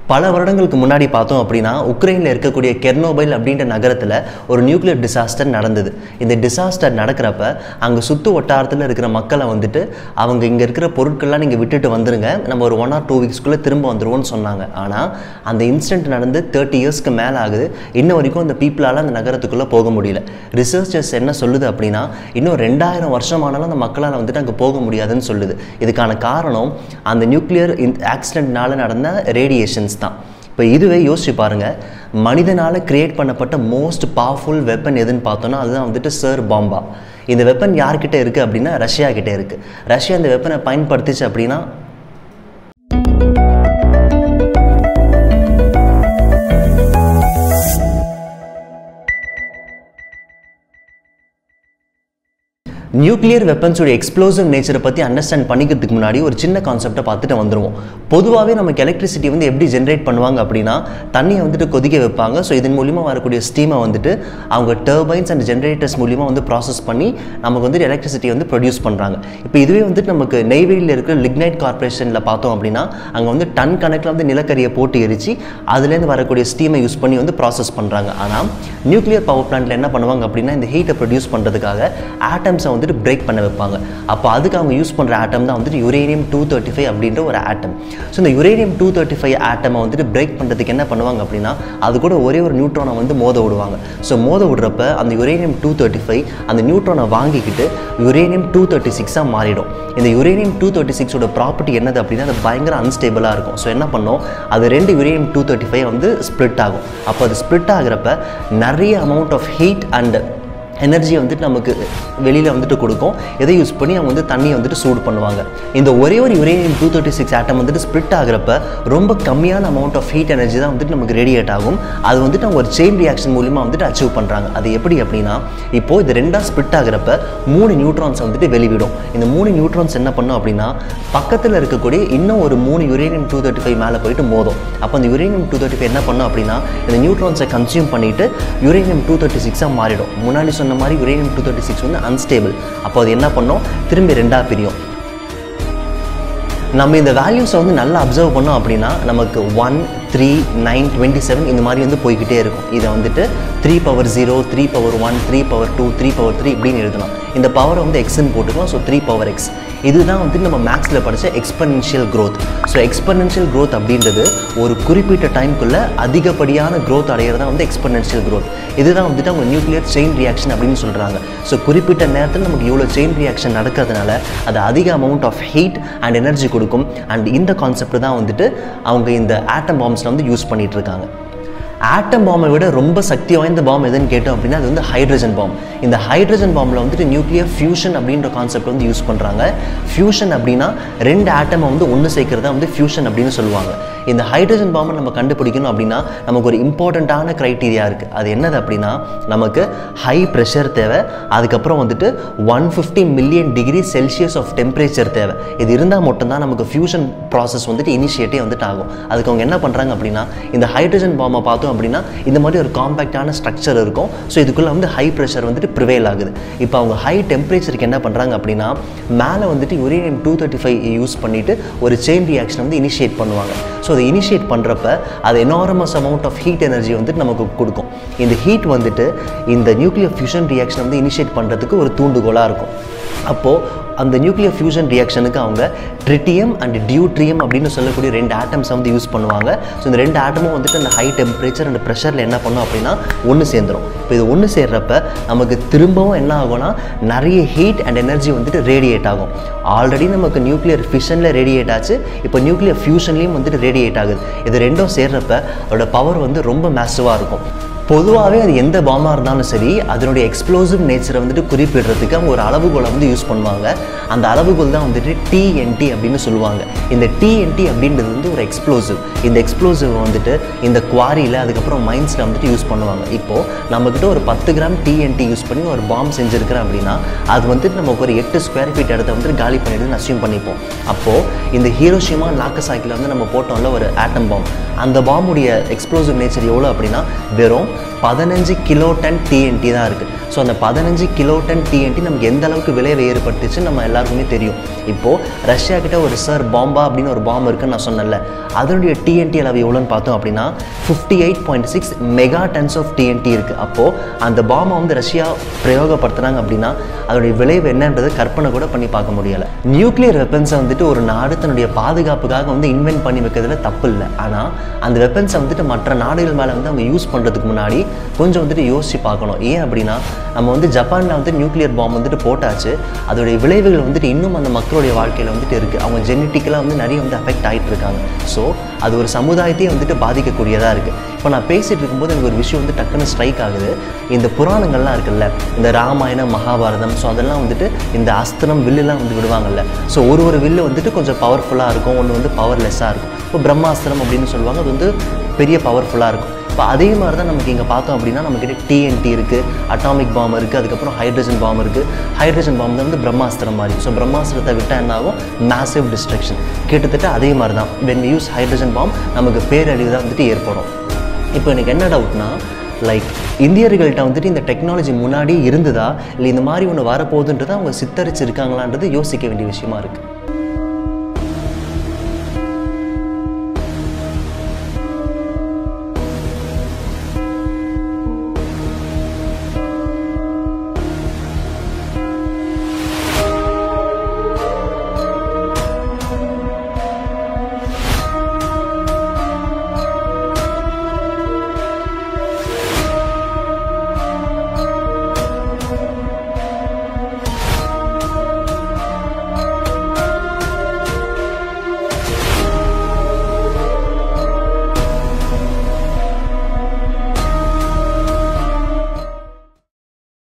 பல வருடங்களுக்கு முன்னாடி பார்த்தோம் அப்படின்னா உக்ரைனில் இருக்கக்கூடிய கெர்னோபைல் அப்படின்ற நகரத்தில் ஒரு நியூக்ளியர் டிசாஸ்டர் நடந்தது இந்த டிசாஸ்டர் நடக்கிறப்ப அங்கே சுற்று வட்டாரத்தில் இருக்கிற மக்களை வந்துட்டு அவங்க இங்கே இருக்கிற பொருட்கள்லாம் நீங்கள் விட்டுட்டு வந்துருங்க நம்ம ஒரு ஒன் ஆர் டூ வீக்ஸ்க்குள்ளே திரும்ப வந்துருவோம்னு சொன்னாங்க ஆனால் அந்த இன்சிடென்ட் நடந்து தேர்ட்டி இயர்ஸ்க்கு மேலே ஆகுது இன்ன வரைக்கும் அந்த பீப்புளால் அந்த நகரத்துக்குள்ளே போக முடியல ரிசர்ச்சர்ஸ் என்ன சொல்லுது அப்படின்னா இன்னும் ரெண்டாயிரம் வருஷமானாலும் அந்த மக்களால் வந்துட்டு அங்கே போக முடியாதுன்னு சொல்லுது இதுக்கான காரணம் அந்த நியூக்ளியர் ஆக்சிடென்ட்னால நடந்த ரேடியேஷன்ஸ் தான் இப்போ இதுவே யோசிச்சு பாருங்கள் மனிதனால் கிரியேட் பண்ணப்பட்ட மோஸ்ட் பவர்ஃபுல் வெப்பன் எதுன்னு பார்த்தோன்னா அதுதான் வந்துட்டு சர் பாம்பா இந்த வெப்பன் யார்கிட்ட இருக்குது அப்படின்னா ரஷ்யா கிட்ட இருக்குது ரஷ்யா இந்த வெப்பனை பயன்படுத்திச்சு அப்படின்னா நியூக்ளியர் வெப்பன்ஸோட எக்ஸ்ப்ளோசிவ் நேச்சரை பற்றி அண்டர்ஸ்டாண்ட் பண்ணிக்கிறதுக்கு முன்னாடி ஒரு சின்ன கான்செப்டை பார்த்துட்டு வந்துடுவோம் பொதுவாகவே நமக்கு எலக்ட்ரிசிட்டி வந்து எப்படி ஜென்ரேட் பண்ணுவாங்க அப்படின்னா தண்ணியை வந்துட்டு கொதிக்க வைப்பாங்க ஸோ இதன் மூலிமா வரக்கூடிய ஸ்டீமை வந்துட்டு அவங்க டர்பைன்ஸ் அண்ட் ஜென்ரேட்டர்ஸ் மூலிமா வந்து ப்ராசஸ் பண்ணி நமக்கு வந்துட்டு எலக்ட்ரிசிட்டி வந்து ப்ரொடியூஸ் பண்ணுறாங்க இப்போ இதுவே வந்துட்டு நமக்கு நெய்வேலியில் இருக்கிற லிக்னைட் கார்பரேஷனில் பார்த்தோம் அப்படின்னா அங்கே வந்து டன் கணக்கில் வந்து நிலக்கரியை போட்டு எரிச்சு அதுலேருந்து வரக்கூடிய ஸ்டீமை யூஸ் பண்ணி வந்து ப்ராசஸ் பண்ணுறாங்க ஆனால் நியூக்ளியர் பவர் பிளான்ட்டில் என்ன பண்ணுவாங்க அப்படின்னா இந்த ஹீட்டை ப்ரொடியூஸ் பண்ணுறதுக்காக ஆட்டம்ஸை வந்துட்டு பிரேக் பண்ண வைப்பாங்க அப்போ அதுக்கு அவங்க யூஸ் பண்ணுற ஆட்டம் தான் வந்துட்டு யுரேனியம் டூ தேர்ட்டி ஃபைவ் அப்படின்ற ஒரு ஆட்டம் ஸோ இந்த யுரேனியம் டூ தேர்ட்டி ஃபைவ் ஆட்டமை வந்துட்டு பிரேக் பண்ணுறதுக்கு என்ன பண்ணுவாங்க அப்படின்னா அது கூட ஒரே ஒரு நியூட்ரானை வந்து மோத விடுவாங்க ஸோ மோத விடுறப்ப அந்த யுரேனியம் டூ தேர்ட்டி ஃபைவ் அந்த நியூட்ரானை வாங்கிக்கிட்டு யுரேனியம் டூ தேர்ட்டி சிக்ஸாக மாறிடும் இந்த யுரேனியம் டூ தேர்ட்டி சிக்ஸோட ப்ராப்பர்ட்டி என்னது அப்படின்னா அது பயங்கர அன்ஸ்டேபிளாக இருக்கும் ஸோ என்ன பண்ணோம் அது ரெண்டு யுரேனியம் டூ தேர்ட்டி ஃபைவ் வந்து ஸ்ப்ளிட் ஆகும் அப்போ அது ஸ்ப்ளிட் ஆகிறப்ப நிறைய அமௌண்ட் ஆஃப் ஹீட் அண்ட் எனர்ஜியை வந்துட்டு நமக்கு வெளியில் வந்துட்டு கொடுக்கும் இதை யூஸ் பண்ணி அவங்க வந்து தண்ணியை வந்துட்டு சூடு பண்ணுவாங்க இந்த ஒரே ஒரு uranium two thirty six atom வந்துட்டு ஸ்ப்ளிட் ஆகிறப்ப ரொம்ப கம்மியான அமௌண்ட் ஆஃப் ஹீட் எனர்ஜி தான் வந்துட்டு நமக்கு ரேடியேட் ஆகும் அது வந்துட்டு அவங்க ஒரு செயின் ரியாக்ஷன் மூலிமா வந்துட்டு அச்சீவ் பண்ணுறாங்க அது எப்படி அப்படின்னா இப்போது இது ரெண்டாக ஸ்ப்ளிட் ஆகிறப்ப மூணு நியூட்ரான்ஸ் வந்துட்டு வெளிவிடும் இந்த மூணு நியூட்ரான்ஸ் என்ன பண்ணும் அப்படின்னா பக்கத்தில் இருக்கக்கூடிய இன்னும் ஒரு மூணு யுரேனியம் டூ தேர்ட்டி ஃபைவ் மேலே போயிட்டு மோதும் அப்போ அந்த யுரேனியம் டூ தேர்ட்டி ஃபைவ் என்ன பண்ணும் அப்படின்னா இந்த நியூட்ரான்ஸை கன்சியூம் பண்ணிவிட்டு யுரேனியம் டூ தேர்ட்டி சிக்ஸாக மாறிடும் முன்னாடி சொன்ன மாதிரி யுரேனியம் டூ தேர்ட்டி சிக்ஸ் வந்து அன்ஸ்டேபிள் அப்போ அது என்ன பண்ணோம் திரும்பி ரெண்டாக பிரியும் நம்ம இந்த வேல்யூஸை வந்து நல்லா அப்சர்வ் பண்ணோம் அப்படின்னா நமக்கு one three nine twenty seven இந்த மாதிரி வந்து போய்கிட்டே இருக்கும் இதை வந்துட்டு three power zero three power one three power two three power three இப்படின்னு எழுதலாம் இந்த பவரை வந்து எக்ஸ்ன்னு போட்டுக்கலாம் ஸோ த்ரீ பவர் எக்ஸ் இதுதான் வந்து நம்ம மேக்ஸில் படித்த exponential growth so exponential growth அப்படின்றது ஒரு குறிப்பிட்ட டைம்குள்ளே அதிகப்படியான growth அடையிறது தான் வந்து எக்ஸ்பனென்ஷியல் growth இதுதான் வந்துட்டு அவங்க நியூக்ளியர் செயின் ரியாக்ஷன் அப்படின்னு சொல்கிறாங்க ஸோ குறிப்பிட்ட நேரத்தில் நமக்கு இவ்வளோ செயின் ரியாக்ஷன் நடக்கிறதுனால அது அதிக amount of heat and energy கொடுக்கும் அண்ட் இந்த கான்செப்ட் தான் வந்துட்டு அவங்க இந்த ஆட்டம் பாம்ஸில் வந்து யூஸ் பண்ணிட்டு இருக்காங்க ஆட்டம் பாம்பை விட ரொம்ப சக்தி வாய்ந்த பாம் எதுன்னு கேட்டோம் அப்படின்னா அது வந்து ஹைட்ரஜன் பாம் இந்த ஹைட்ரஜன் பாம்பில் வந்துட்டு நியூக்ளியர் ஃபியூஷன் அப்படின்ற கான்செப்ட் வந்து யூஸ் பண்ணுறாங்க ஃபியூஷன் அப்படின்னா ரெண்டு ஆட்டமை வந்து ஒன்று சேர்க்கறதா வந்து ஃபியூஷன் அப்படின்னு சொல்லுவாங்க இந்த ஹைட்ரஜன் பாம்பை நம்ம கண்டுபிடிக்கணும் அப்படின்னா நமக்கு ஒரு இம்பார்ட்டண்ட்டான க்ரைட்டீரியா இருக்குது அது என்னது அப்படின்னா நமக்கு ஹை ப்ரெஷர் தேவை அதுக்கப்புறம் வந்துட்டு one fifty million degree Celsius of temperature தேவை இது இருந்தால் மட்டும்தான் நமக்கு ஃபியூஷன் ப்ராசஸ் வந்துட்டு இனிஷியேட்டே வந்துட்டு ஆகும் அதுக்கு அவங்க என்ன பண்ணுறாங்க அப்படின்னா இந்த ஹைட்ரஜன் பாம்பை பார்த்தோம் அப்படின்னா இந்த மாதிரி ஒரு காம்பேக்டான ஸ்ட்ரக்சர் இருக்கும் ஸோ இதுக்குள்ளே வந்து ஹை ப்ரெஷர் வந்துட்டு ப்ரிவேல் ஆகுது இப்போ அவங்க ஹை டெம்பரேச்சருக்கு என்ன பண்ணுறாங்க அப்படின்னா மேலே வந்துட்டு uranium two thirty five use பண்ணிவிட்டு ஒரு செயின் ரியாக்ஷன் வந்து இனிஷியேட் பண்ணுவாங்க ஸோ அதை இனிஷியேட் பண்ணுறப்ப அது enormous amount of heat energy வந்துட்டு நமக்கு கொடுக்கும் இந்த ஹீட் வந்துட்டு இந்த நியூக்ளியர் ஃபியூஷன் ரியாக்ஷன் வந்து இனிஷியேட் பண்ணுறதுக்கு ஒரு தூண்டுகோலாக இருக்கும் அப்போது அந்த நியூக்ளியர் ஃபியூஷன் ரியாக்ஷனுக்கு அவங்க ட்ரிட்டியம் அண்ட் டியூட்ரியம் அப்படின்னு சொல்லக்கூடிய ரெண்டு ஆட்டம்ஸை வந்து யூஸ் பண்ணுவாங்க ஸோ இந்த ரெண்டு ஆட்டமும் வந்துட்டு அந்த ஹை டெம்பரேச்சர் அண்ட் ப்ரெஷரில் என்ன பண்ணும் அப்படின்னா ஒன்று சேர்ந்துரும் இப்போ இது ஒன்று சேர்றப்ப நமக்கு திரும்பவும் என்ன ஆகும்னா நிறைய ஹீட் அண்ட் எனர்ஜி வந்துட்டு ரேடியேட் ஆகும் ஆல்ரெடி நமக்கு நியூக்ளியர் ஃபிஷனில் ரேடியேட் ஆச்சு இப்போ நியூக்ளியர் ஃபியூஷன்லேயும் வந்துட்டு ரேடியேட் ஆகுது இது ரெண்டும் சேர்றப்ப அதோட பவர் வந்து ரொம்ப மேசிவாக இருக்கும் பொதுவாகவே அது எந்த பாமாக இருந்தாலும் சரி அதனுடைய எக்ஸ்ப்ளோசிவ் நேச்சரை வந்துட்டு குறிப்பிடுறதுக்கு அவங்க ஒரு அளவுகோலை வந்து யூஸ் பண்ணுவாங்க அந்த அளவுகோல் தான் வந்துட்டு டிஎன்டி அப்படின்னு சொல்லுவாங்க இந்த டிஎன்டி அப்படின்றது வந்து ஒரு எக்ஸ்ப்ளோசிவ் இந்த எக்ஸ்ப்ளோசிவ் வந்துட்டு இந்த குவாரியில் அதுக்கப்புறம் மைன்ஸில் வந்துட்டு யூஸ் பண்ணுவாங்க இப்போது நம்மக்கிட்ட ஒரு பத்து கிராம் டிஎன்டி யூஸ் பண்ணி ஒரு பாம் செஞ்சுருக்கிறேன் அப்படின்னா அது வந்துட்டு நமக்கு ஒரு எட்டு ஸ்கொயர் ஃபீட் இடத்த வந்துட்டு காலி பண்ணிடுதுன்னு அசியூம் பண்ணிப்போம் அப்போது இந்த ஹீரோஷிமா நாக்கசாக்கில் வந்து நம்ம போட்டோம்ல ஒரு ஆட்டம் பாம் அந்த பாம்புடைய எக்ஸ்ப்ளோசிவ் நேச்சர் எவ்வளோ அப்படின்னா வெறும் பதினஞ்சு கிலோ டன் டிஎன்டி தான் இருக்குது ஸோ அந்த பதினஞ்சு கிலோ டன் டிஎன்டி நமக்கு எந்த அளவுக்கு விளைவு ஏற்பட்டுச்சுன்னு நம்ம எல்லாருக்குமே தெரியும் இப்போது ரஷ்யா கிட்ட ஒரு சார் பாம்பா அப்படின்னு ஒரு பாம்பு இருக்குன்னு நான் சொன்னேன்ல அதனுடைய டிஎன்டி அளவு எவ்வளோன்னு பார்த்தோம் அப்படின்னா fifty eight point six mega tons of TNT இருக்குது அப்போது அந்த பாம்பை வந்து ரஷ்யா பிரயோகப்படுத்துனாங்க அப்படின்னா அதனுடைய விளைவு என்னன்றது கற்பனை கூட பண்ணி பார்க்க முடியலை நியூக்ளியர் வெப்பன்ஸை வந்துட்டு ஒரு நாடு தன்னுடைய பாதுகாப்புக்காக வந்து இன்வென்ட் பண்ணி வைக்கிறதுல தப்பு இல்லை ஆனால் அந்த வெப்பன்ஸை வந்துட்டு மற்ற நாடுகள் மேலே வந்து அவங்க யூஸ் பண்ணுறதுக்கு முன்னாடி கொஞ்சம் வந்துட்டு யோசிச்சு பார்க்கணும் ஏன் அப்படின்னா நம்ம வந்து ஜப்பானில் வந்து நியூக்ளியர் பாம்பு வந்துட்டு போட்டாச்சு அதோடைய விளைவுகள் வந்துட்டு இன்னும் அந்த மக்களுடைய வாழ்க்கையில் வந்துட்டு இருக்குது அவங்க ஜெனட்டிக்கலாக வந்து நிறைய வந்து அஃபெக்ட் ஆகிட்டு இருக்காங்க ஸோ அது ஒரு சமுதாயத்தையும் வந்துட்டு பாதிக்கக்கூடியதாக இருக்குது இப்போ நான் பேசிகிட்டு இருக்கும்போது எனக்கு ஒரு விஷயம் வந்து டக்குன்னு ஸ்ட்ரைக் ஆகுது இந்த புராணங்கள்லாம் இருக்குல்ல இந்த ராமாயணம் மகாபாரதம் ஸோ அதெல்லாம் வந்துட்டு இந்த அஸ்திரம் வில்லுலாம் வந்து விடுவாங்கல்ல ஸோ ஒரு ஒரு வில்லு வந்துட்டு கொஞ்சம் பவர்ஃபுல்லாக இருக்கும் ஒன்று வந்து பவர்லெஸ்ஸாக இருக்கும் இப்போ பிரம்மாஸ்திரம் அப்படின்னு சொல்லுவாங்க அது வந்து பெரிய பவர்ஃபுல்லாக இருக்கும் இப்போ அதே மாதிரி தான் நமக்கு இங்கே பார்த்தோம் அப்படின்னா நம்மக்கிட்ட டிஎன்டி இருக்குது அட்டாமிக் பாம் இருக்குது அதுக்கப்புறம் ஹைட்ரஜன் பாம் இருக்குது ஹைட்ரஜன் பாம் தான் வந்து பிரம்மாஸ்திரம் மாதிரி ஸோ பிரம்மாஸ்திரத்தை விட்டால் என்ன ஆகும் மேசிவ் டிஸ்ட்ரக்ஷன் கிட்டத்தட்ட அதே மாதிரி தான் வென் யூஸ் ஹைட்ரஜன் பாம் நமக்கு பேரழிவு தான் வந்துட்டு ஏற்படும் இப்போ எனக்கு என்ன டவுட்னா லைக் இந்தியர்கள்ட்ட வந்துட்டு இந்த டெக்னாலஜி முன்னாடி இருந்ததா இல்லை இந்த மாதிரி ஒன்று வரப்போகுதுன்றதை அவங்க சித்தரிச்சிருக்காங்களான்றது யோசிக்க வேண்டிய விஷயமா இருக்குது